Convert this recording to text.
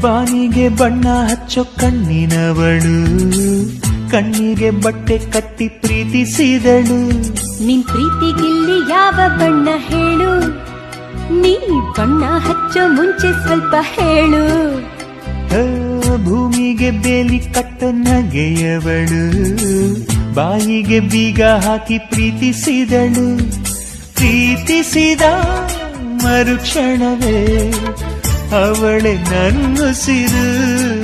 ಬಾನಿಗೆ ಬಣ್ಣ ಹಚ್ಚೋ ಕಣ್ಣಿನವಳು ಕಣ್ಣಿಗೆ ಬಟ್ಟೆ ಕಟ್ಟಿ ಪ್ರೀತಿಸಿದಳು ನಿನ್ ಪ್ರೀತಿಗಿಲ್ಲಿ ಯಾವ ಬಣ್ಣ ಹೇಳು ನೀ ಬಣ್ಣ ಹಚ್ಚೋ ಮುಂಚೆ ಸ್ವಲ್ಪ ಹೇಳು ಆ, ಭೂಮಿಗೆ ಬೇಲಿ ಕಟ್ಟೋ ನಗೆಯವಳು ಬಾಯಿಗೆ ಬೀಗ ಹಾಕಿ ಪ್ರೀತಿಸಿದಳು ಪ್ರೀತಿಸಿದ ಮರುಕ್ಷಣವೇ ಅವಳೆ ನನ್ನುಸಿರು